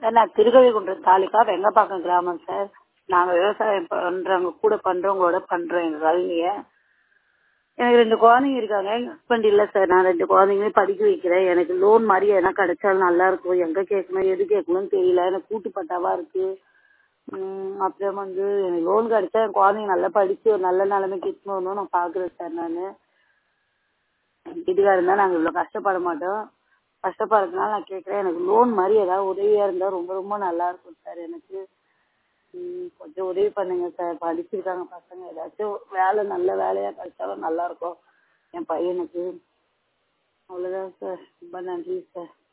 sir நான் திருக்கழிக்குன்றம் தாலுக்கா வெங்கப்பாக்கம் கிராமம் sir நாங்கள் விவசாயம் பண்ணுறவங்க கூட பண்ணுறவங்களோட பண்ணுறோம் எங்கள் கழனியை எனக்கு ரெண்டு குழந்தைங்க இருக்காங்க எங்கள் ஹஸ்பண்ட் இல்லை சார் நான் ரெண்டு குழந்தைங்களையும் படிக்க வைக்கிறேன் எனக்கு லோன் மாதிரி எதனா கிடைச்சாலும் நல்லா இருக்கும் எங்கே கேட்கணும் எது கேட்கணும்னு தெரியல எனக்கு கூட்டு பட்டாவா இருக்கு ம், அப்புறம் வந்து எனக்கு லோன் கிடைச்சா என் குழந்தைங்க நல்லா படிச்சு ஒரு நல்ல நிலைமைக்கு இட்டுன்னு வரணும்னு நான் பார்க்குறேன் சார் நான் வீட்டுக்காரர் இருந்தால் நாங்கள் இவ்வளோ கஷ்டப்பட மாட்டோம் கஷ்டப்படுறதுனால நான் கேட்குறேன் எனக்கு லோன் மாதிரி ஏதாவது உதவியாக இருந்தால் ரொம்ப ரொம்ப நல்லா இருக்கும் சார் எனக்கு ம், கொஞ்சம் உதவி பண்ணுங்க சார் படிச்சிருக்காங்க பசங்க ஏதாச்சும் வேலை நல்ல வேலையாக கிடைச்சாலும் நல்லா இருக்கும் என் பையனுக்கு அவ்வளோதான் சார் ரொம்ப நன்றி சார்